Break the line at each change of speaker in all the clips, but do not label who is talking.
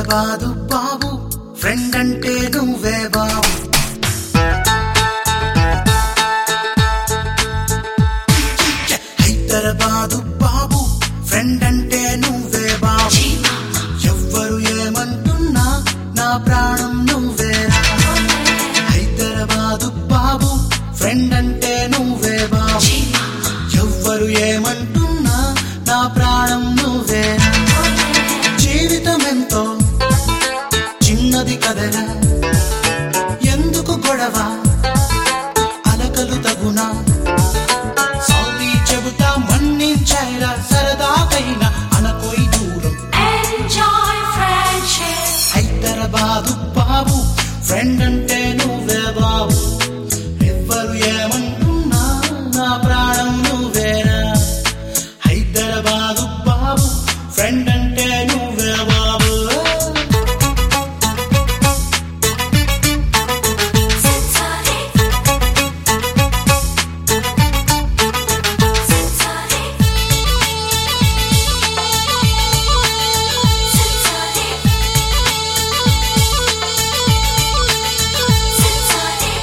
హైదరాబాదు బాబు ఫ్రెండ్ అంటే నువ్వే బాబు హైదరాబాదు బాబు ఫ్రెండ్ అంటే నువ్వే బాబు ఎవ్వరు ఏమంటున్నా నా ప్రాణం నువ్వేరా హైదరాబాదు బాబు ఫ్రెండ్ అంటే నువ్వే బాబు ఎవ్వరు ఏమంటున్నా నా ప్రాణం నువ్వేరా జీవితం ఎంతో చిన్నది కదరా ఎందుకు గొడవ అలకలు తగునా సారీ చెబుతా మన్నించైరా సరదాకైనా అనకోయి దూరం
Enjoy friendship.
హైదరాబాదు బాబు ఫ్రెండ్ అంటే నువ్వే బాబు ఎవ్వరు ఏమంటున్నా నా ప్రాణం నువ్వేరా హైదరాబాదు బాబు ఫ్రెండ్ అంటే నువ్వే బాబు
Sensare. Sensare. Sensare. Sensare.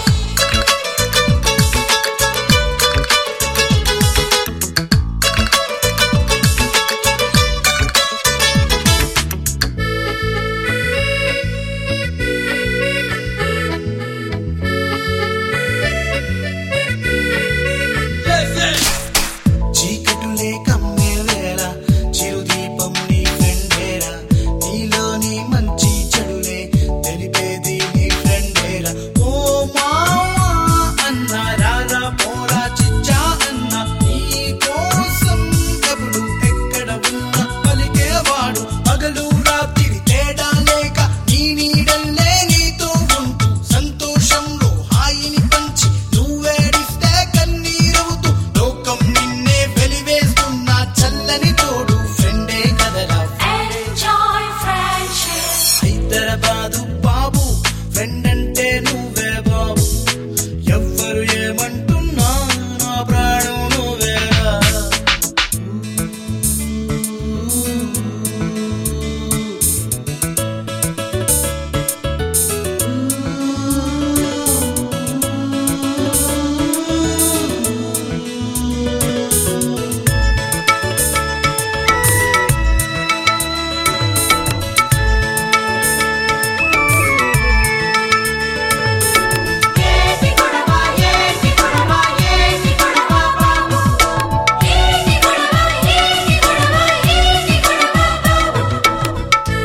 చీకటులే కమ్మే వేళ చిరుదీపం నీ ఫ్రెండేరా నీలోని మంచి చెడులే తెలిపేది నీ ఫ్రెండేరా ఓ మావా అన్న రారా పోరా చిచ్చా అన్న నీ కోసం ఎప్పుడు ఎక్కడ ఉన్నా పలికేవాడు పగలు రాత్రి తేడా లేక నీ నీడల్లే నీతో ఉంటూ సంతోషంలో హాయిని పంచి నువ్వేడిస్తే కన్నీరవుతూ లోకం నిన్నే వెలివేస్తున్న చల్లని తోడు ఫ్రెండే కదరా
Enjoy friendship.
హైదరాబాదు బాబు ఫ్రెండ్ అంటే నువ్వే బాబు ఎవ్వరు ఏమంటున్నా నా ప్రాణం నువ్వేరా
ఏటి గొడవ ఏటి గొడవ ఏటి గొడవ బాబు ఏటి గొడవ ఏటి గొడవ ఏటి గొడవ బాబు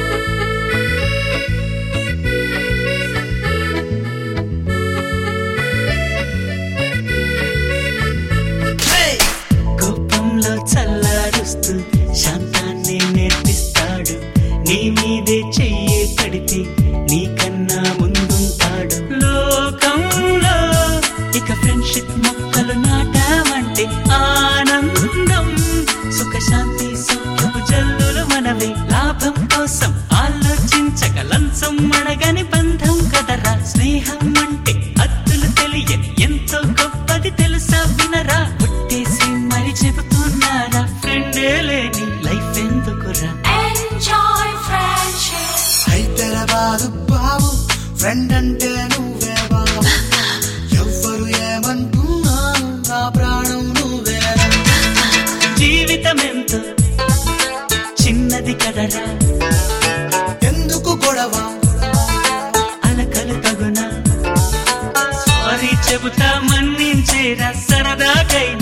కోపంలో చల్లారుస్తూ శాంతాన్ని నేర్పిస్తాడు నీ మీదే చెయ్యి పడితే నీకన్నా ముందుంటాడు లోకంలో ఇక ఫ్రెండ్షిప్ మొక్కలు నాటామంటే ఆనందం సుఖ శాంతి సౌఖ్యము జల్లులు మనవే లాభం కోసం ఆలోచించక లంచం అడగని బంధం కదరా స్నేహం అంటే అద్దులు తెలియని ఎంతో గొప్పది తెలుసా వినరా పుట్టేసి మరి చెబుతున్నారా ఫ్రెండే లేని లైఫ్ ఎందుకురా
Enjoy friendship.
హైదరాబాదు బాబు ఫ్రెండ్ అంటే నువ్వే బాబు ఎవ్వరు ఏమంటున్నా నా ప్రాణం నువ్వేరా
జీవితం ఎంతో చిన్నది కదరా
ఎందుకు గొడవ
అలకలు తగునా సారీ చెబుతా మన్నించేరా సరదాకైనా